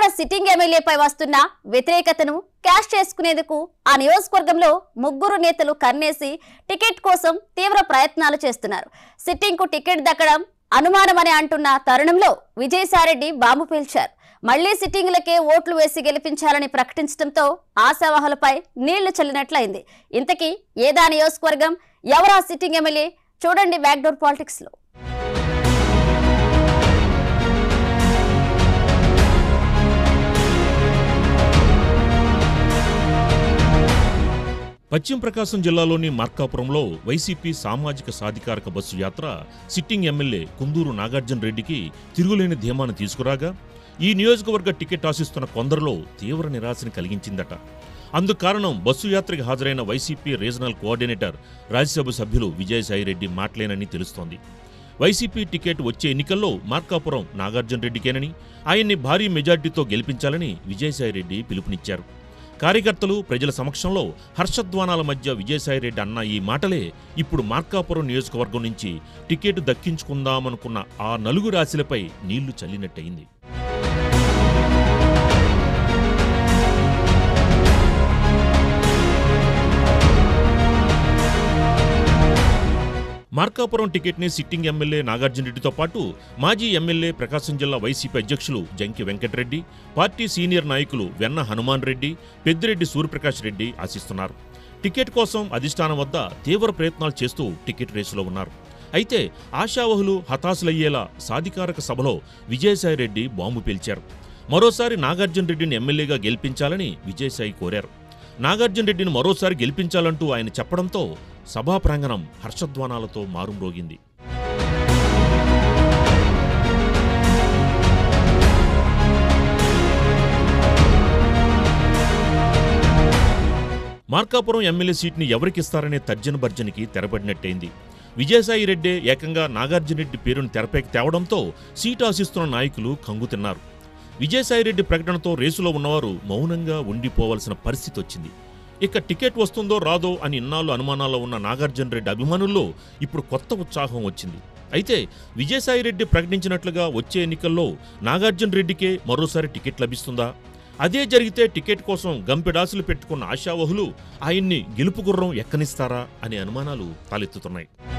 అక్కడ సిట్టింగ్ ఎమ్మెల్యేపై వస్తున్న వ్యతిరేకతను క్యాష్ చేసుకునేందుకు ఆ నియోజకవర్గంలో ముగ్గురు నేతలు కన్నేసి టికెట్ కోసం తీవ్ర ప్రయత్నాలు చేస్తున్నారు సిట్టింగ్ కు టికెట్ దక్కడం అనుమానమని అంటున్న తరుణంలో విజయసాయిరెడ్డి బాంబు పేల్చారు మళ్లీ సిట్టింగ్లకే ఓట్లు వేసి గెలిపించాలని ప్రకటించడంతో ఆశావాహులపై నీళ్లు చల్లినట్లయింది ఇంతకీ ఏదా నియోజకవర్గం ఎవరా సిట్టింగ్ ఎమ్మెల్యే చూడండి బ్యాక్డోర్ పాలిటిక్స్ లో పశ్చిమ ప్రకాశం జిల్లాలోని మార్కాపురంలో వైసీపీ సామాజిక సాధికారక బస్సు యాత్ర సిట్టింగ్ ఎమ్మెల్యే కుందూరు నాగార్జున రెడ్డికి తిరుగులేని ధీమాను తీసుకురాగా ఈ నియోజకవర్గ టికెట్ ఆశిస్తున్న కొందరిలో తీవ్ర నిరాశని కలిగించిందట అందుకు కారణం బస్సు యాత్రకు హాజరైన వైసీపీ రీజనల్ కోఆర్డినేటర్ రాజ్యసభ సభ్యులు విజయసాయిరెడ్డి మాటలేనని తెలుస్తోంది వైసీపీ టికెట్ వచ్చే ఎన్నికల్లో మార్కాపురం నాగార్జున రెడ్డికేనని ఆయన్ని భారీ మెజార్టీతో గెలిపించాలని విజయసాయిరెడ్డి పిలుపునిచ్చారు కార్యకర్తలు ప్రజల సమక్షంలో హర్షధ్వానాల మధ్య విజయసాయిరెడ్డి అన్న ఈ మాటలే ఇప్పుడు మార్కాపురం నియోజకవర్గం నుంచి టికెట్ దక్కించుకుందామనుకున్న ఆ నలుగురు ఆశలపై నీళ్లు చల్లినట్టయింది మార్కాపురం టికెట్ని సిట్టింగ్ ఎమ్మెల్యే నాగార్జున రెడ్డితో పాటు మాజీ ఎమ్మెల్యే ప్రకాశం జిల్లా వైసీపీ అధ్యక్షులు జంకి వెంకటరెడ్డి పార్టీ సీనియర్ నాయకులు వెన్న హనుమాన్ రెడ్డి పెద్దిరెడ్డి సూర్యప్రకాష్ రెడ్డి ఆశిస్తున్నారు టికెట్ కోసం అధిష్టానం వద్ద తీవ్ర ప్రయత్నాలు చేస్తూ టికెట్ రేసులో ఉన్నారు అయితే ఆశావహులు హతాశులయ్యేలా సాధికారక సభలో విజయసాయిరెడ్డి బాంబు పేల్చారు మరోసారి నాగార్జున రెడ్డిని ఎమ్మెల్యేగా గెలిపించాలని విజయసాయి కోరారు నాగార్జున రెడ్డిని మరోసారి గెలిపించాలంటూ ఆయన చెప్పడంతో సభా ప్రాంగణం హర్షధ్వానాలతో మారుమ్రోగింది మార్కాపురం ఎమ్మెల్యే సీట్ని ఎవరికిస్తారనే తర్జన భర్జనకి తెరపడినట్టయింది విజయసాయి రెడ్డే ఏకంగా నాగార్జునరెడ్డి పేరును తెరపైకి తేవడంతో సీటు ఆశిస్తున్న నాయకులు కంగుతిన్నారు విజయసాయిరెడ్డి ప్రకటనతో రేసులో ఉన్నవారు మౌనంగా ఉండిపోవలసిన పరిస్థితి వచ్చింది ఇక టికెట్ వస్తుందో రాదో అని ఇన్నాళ్ళు అనుమానాల్లో ఉన్న నాగార్జున రెడ్డి అభిమానుల్లో ఇప్పుడు కొత్త ఉత్సాహం వచ్చింది అయితే విజయసాయిరెడ్డి ప్రకటించినట్లుగా వచ్చే ఎన్నికల్లో నాగార్జున రెడ్డికే మరోసారి టికెట్ లభిస్తుందా అదే జరిగితే టికెట్ కోసం గంపెడాసులు పెట్టుకున్న ఆశావహులు ఆయన్ని గెలుపు గుర్రం ఎక్కనిస్తారా అనే అనుమానాలు తలెత్తుతున్నాయి